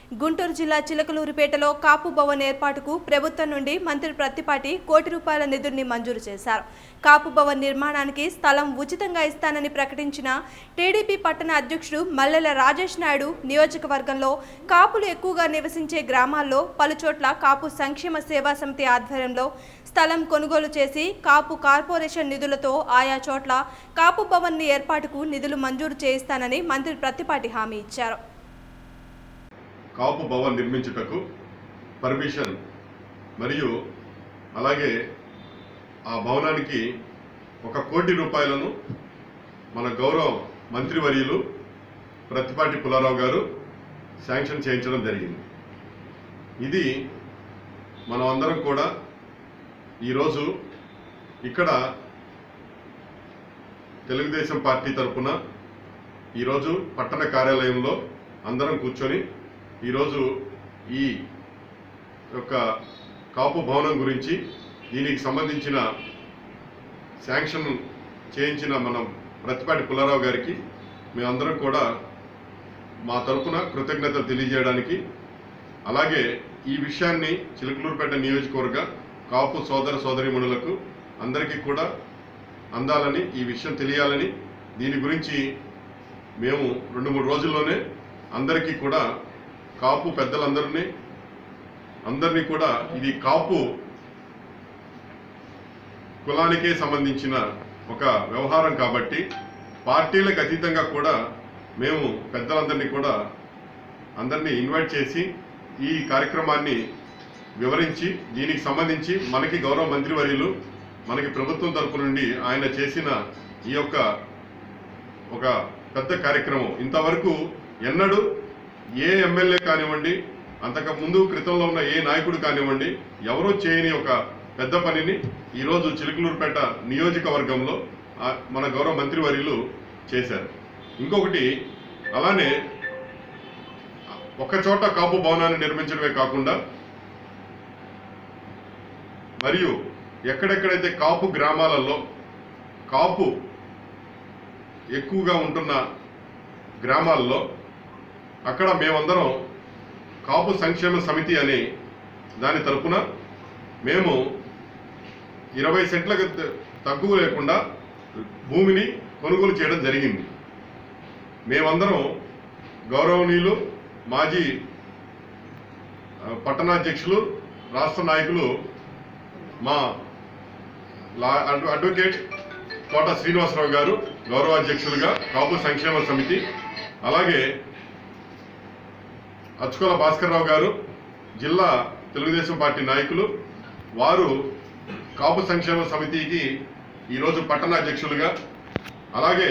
గుంటూరు జిల్లా చిలకలూరుపేటలో కాపు భవన్ ఏర్పాటుకు ప్రభుత్వం నుండి మంత్రి ప్రత్తిపాటి కోటి రూపాయల నిధుల్ని మంజూరు చేశారు కాపు భవన్ నిర్మాణానికి స్థలం ఉచితంగా ఇస్తానని ప్రకటించిన టీడీపీ పట్టణ అధ్యక్షుడు మల్లెల రాజేష్ నాయుడు నియోజకవర్గంలో కాపులు ఎక్కువగా నివసించే గ్రామాల్లో పలుచోట్ల కాపు సంక్షేమ సేవా సమితి ఆధ్వర్యంలో స్థలం కొనుగోలు చేసి కాపు కార్పొరేషన్ నిధులతో ఆయా చోట్ల కాపు భవన్ ఏర్పాటుకు నిధులు మంజూరు చేయిస్తానని మంత్రి ప్రత్తిపాటి హామీ ఇచ్చారు కాపు భవన్ నిర్మించుటకు పర్మిషన్ మరియు అలాగే ఆ భవనానికి ఒక కోటి రూపాయలను మన గౌరవ మంత్రివర్యులు ప్రతిపాటి పుల్లారావు గారు శాంక్షన్ చేయించడం జరిగింది ఇది మనం అందరం కూడా ఈరోజు ఇక్కడ తెలుగుదేశం పార్టీ తరపున ఈరోజు పట్టణ కార్యాలయంలో అందరం కూర్చొని ఈరోజు ఈ యొక్క కాపు భవనం గురించి దీనికి సంబంధించిన శాంక్షన్ చేయించిన మనం ప్రతిపాటి పుల్లారావు గారికి మేమందరం కూడా మా తరపున కృతజ్ఞతలు తెలియజేయడానికి అలాగే ఈ విషయాన్ని చిలుకలూరుపేట నియోజకవర్గ కాపు సోదర సోదరిమణులకు అందరికీ కూడా అందాలని ఈ విషయం తెలియాలని దీని గురించి మేము రెండు మూడు రోజుల్లోనే అందరికీ కూడా కాపు పెద్దలందరినీ అందరినీ కూడా ఇది కాపు కులానికే సంబంధించిన ఒక వ్యవహారం కాబట్టి పార్టీలకు అతీతంగా కూడా మేము పెద్దలందరినీ కూడా అందరినీ ఇన్వైట్ చేసి ఈ కార్యక్రమాన్ని వివరించి దీనికి సంబంధించి మనకి గౌరవ మంత్రివర్యులు మనకి ప్రభుత్వం తరపు నుండి ఆయన చేసిన ఈ యొక్క ఒక పెద్ద కార్యక్రమం ఇంతవరకు ఎన్నడూ ఏ ఎమ్మెల్యే కానివ్వండి అంతకు ముందు క్రితంలో ఉన్న ఏ నాయకుడు కానివ్వండి ఎవరూ చేయని ఒక పెద్ద పనిని ఈరోజు చిలుకలూరుపేట నియోజకవర్గంలో ఆ, మన గౌరవ మంత్రివర్యులు చేశారు ఇంకొకటి అలానే ఒక చోట కాపు భవనాన్ని నిర్మించడమే కాకుండా మరియు ఎక్కడెక్కడైతే కాపు గ్రామాలలో కాపు ఎక్కువగా ఉంటున్న గ్రామాల్లో అక్కడ మేమందరం కాపు సంక్షేమ సమితి అనే దాని తరపున మేము ఇరవై సెంట్లకు త- తక్కువ లేకుండా భూమిని కొనుగోలు చేయడం జరిగింది మేమందరం గౌరవనీయులు మాజీ ఆ, పట్టణాధ్యక్షులు రాష్ట్ర నాయకులు మా లా అడ్వ- అడ్వకేట్ కోట శ్రీనివాసరావు గారు గౌరవాధ్యక్షులుగా కాపు సంక్షేమ సమితి అలాగే అచ్చుకోల భాస్కర్రావు గారు జిల్లా తెలుగుదేశం పార్టీ నాయకులు వారు కాపు సంక్షేమ సమితికి ఈరోజు పట్టణ అధ్యక్షులుగా అలాగే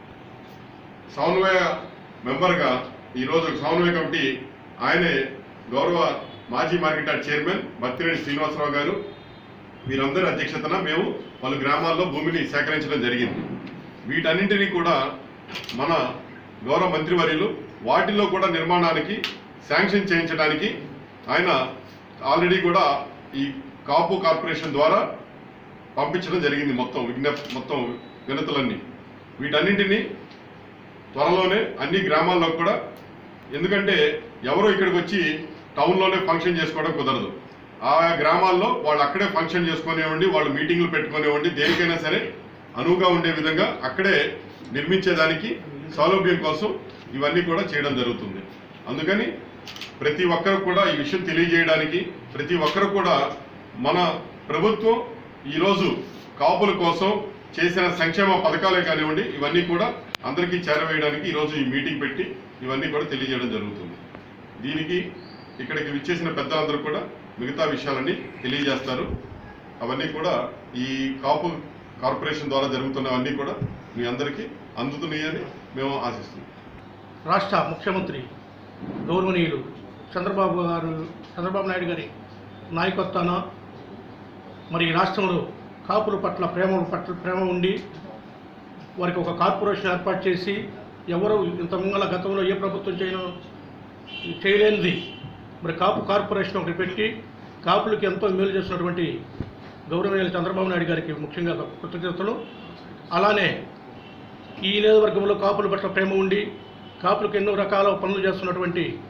సమన్వయ మెంబర్గా ఈరోజు సమన్వయ కమిటీ ఆయనే గౌరవ మాజీ market yard chairman Battireddy Srinivasarao garu వీరందరి అధ్యక్షతన మేము పలు గ్రామాల్లో భూమిని సేకరించడం జరిగింది వీటన్నింటినీ కూడా మన గౌరవ మంత్రివర్యులు వాటిల్లో కూడా నిర్మాణానికి శాంక్షన్ చేయించడానికి ఆయన ఆల్రెడీ కూడా ఈ కాపు కార్పొరేషన్ ద్వారా పంపించడం జరిగింది మొత్తం విజ్ఞప్ మొత్తం వినతులన్నీ వీటన్నింటినీ త్వరలోనే అన్ని గ్రామాల్లో కూడా ఎందుకంటే ఎవరో ఇక్కడికి వచ్చి టౌన్లోనే ఫంక్షన్ చేసుకోవడం కుదరదు ఆ గ్రామాల్లో వాళ్ళు అక్కడే ఫంక్షన్ చేసుకునేవ్వండి వాళ్ళు మీటింగ్లు పెట్టుకునేవ్వండి దేనికైనా సరే అనువుగా ఉండే విధంగా అక్కడే నిర్మించేదానికి సౌలభ్యం కోసం ఇవన్నీ కూడా చేయడం జరుగుతుంది అందుకని ప్రతి ఒక్కరు కూడా ఈ విషయం తెలియజేయడానికి ప్రతి ఒక్కరు కూడా మన ప్రభుత్వం ఈరోజు కాపుల కోసం చేసిన సంక్షేమ పథకాలే కానివ్వండి ఇవన్నీ కూడా అందరికీ చేరవేయడానికి ఈరోజు ఈ మీటింగ్ పెట్టి ఇవన్నీ కూడా తెలియజేయడం జరుగుతుంది దీనికి ఇక్కడికి విచ్చేసిన పెద్దలందరూ కూడా మిగతా విషయాలన్నీ తెలియజేస్తారు అవన్నీ కూడా ఈ కాపు కార్పొరేషన్ ద్వారా జరుగుతున్నవన్నీ కూడా మీ అందరికీ అందుతున్నాయని మేము ఆశిస్తున్నాం రాష్ట్ర ముఖ్యమంత్రి గౌరవనీయులు చంద్రబాబు గారు చంద్రబాబు నాయుడు గారి నాయకత్వాన మరి ఈ రాష్ట్రంలో కాపుల పట్ల ప్రేమ పట్ల ప్రేమ ఉండి వారికి ఒక కార్పొరేషన్ ఏర్పాటు చేసి ఎవరు ఇంత ముంగల గతంలో ఏ ప్రభుత్వం చేయను చేయలేనిది మరి కాపు కార్పొరేషన్ ఒకటి పెట్టి కాపులకి ఎంతో మేలు చేస్తున్నటువంటి గౌరవనీయులు చంద్రబాబు నాయుడు గారికి ముఖ్యంగా కృతజ్ఞతలు అలానే ఈ నియోజకవర్గంలో కాపుల పట్ల ప్రేమ ఉండి కాపులకు ఎన్నో రకాల పనులు చేస్తున్నటువంటి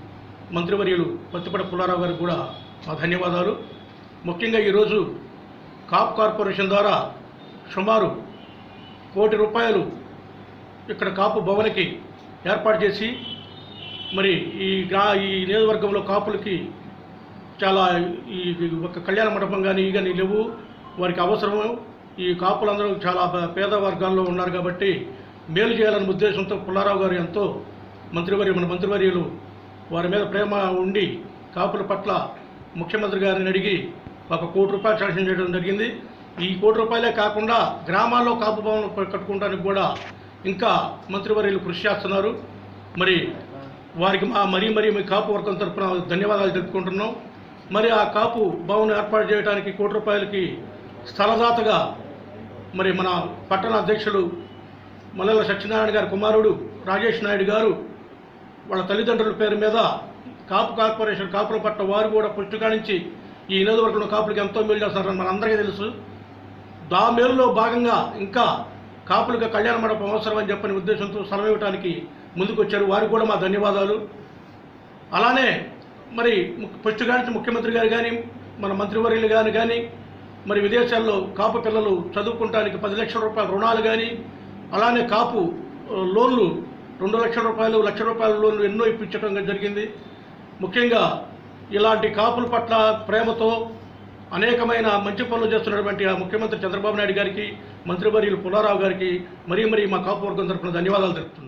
మంత్రివర్యులు పత్తిపడ పుల్లారావు గారికి కూడా మా ధన్యవాదాలు ముఖ్యంగా ఈరోజు కాప్ కార్పొరేషన్ ద్వారా సుమారు కోటి రూపాయలు ఇక్కడ కాపు భవన్కి ఏర్పాటు చేసి మరి ఈ గ్రా ఈ నియోజకవర్గంలో కాపులకి చాలా ఈ ఒక కళ్యాణ మండపం కానీ ఈ కానీ లేవు వారికి అవసరము ఈ కాపులందరూ చాలా పే- పేద వర్గాల్లో ఉన్నారు కాబట్టి మేలు చేయాలనే ఉద్దేశంతో పుల్లారావు గారు ఎంతో మంత్రివర్య మన మంత్రివర్యులు వారి మీద ప్రేమ ఉండి కాపుల పట్ల ముఖ్యమంత్రి గారిని అడిగి ఒక కోటి రూపాయలు శాంక్షన్ చేయడం జరిగింది ఈ కోటి రూపాయలే కాకుండా గ్రామాల్లో కాపు భవనం కట్టుకోవడానికి కూడా ఇంకా మంత్రివర్యులు కృషి చేస్తున్నారు మరి వారికి మా మరీ మరీ మీ కాపు వర్గం తరపున ధన్యవాదాలు తెలుపుకుంటున్నాం మరి ఆ కాపు భవన్ ఏర్పాటు చేయడానికి కోటి రూపాయలకి స్థలదాతగా మరి మన పట్టణ అధ్యక్షులు మల్లెల సత్యనారాయణ గారి కుమారుడు రాజేష్ నాయుడు గారు వాళ్ళ తల్లిదండ్రుల పేరు మీద కాపు కార్పొరేషన్ కాపుల పట్ల వారు కూడా పుష్టికానించి ఈ నియోజకవర్గంలో కాపులకు ఎంతో మేలు చేస్తున్నారని మనందరికీ తెలుసు దా మేలులో భాగంగా ఇంకా కాపులకు కళ్యాణ మండపం అవసరం అని చెప్పని ఉద్దేశంతో స్థలం ఇవ్వడానికి ముందుకు వచ్చారు వారికి కూడా మా ధన్యవాదాలు అలానే మరి పుష్టిగానికి ముఖ్యమంత్రి గారు కానీ మన మంత్రివర్యులు గారు కానీ మరి విదేశాల్లో కాపు పిల్లలు చదువుకుంటానికి పది లక్షల రూపాయల రుణాలు కానీ అలానే కాపు ఆ, లోన్లు రెండు లక్షల రూపాయలు లక్ష రూపాయల లోన్లు ఎన్నో ఇప్పించడం జరిగింది ముఖ్యంగా ఇలాంటి కాపుల పట్ల ప్రేమతో అనేకమైన మంచి పనులు చేస్తున్నటువంటి ఆ ముఖ్యమంత్రి చంద్రబాబు నాయుడు గారికి మంత్రివర్యులు పుల్లారావు గారికి మరీ మరీ మా కాపు వర్గం తరపున ధన్యవాదాలు తెలుపుతున్నాను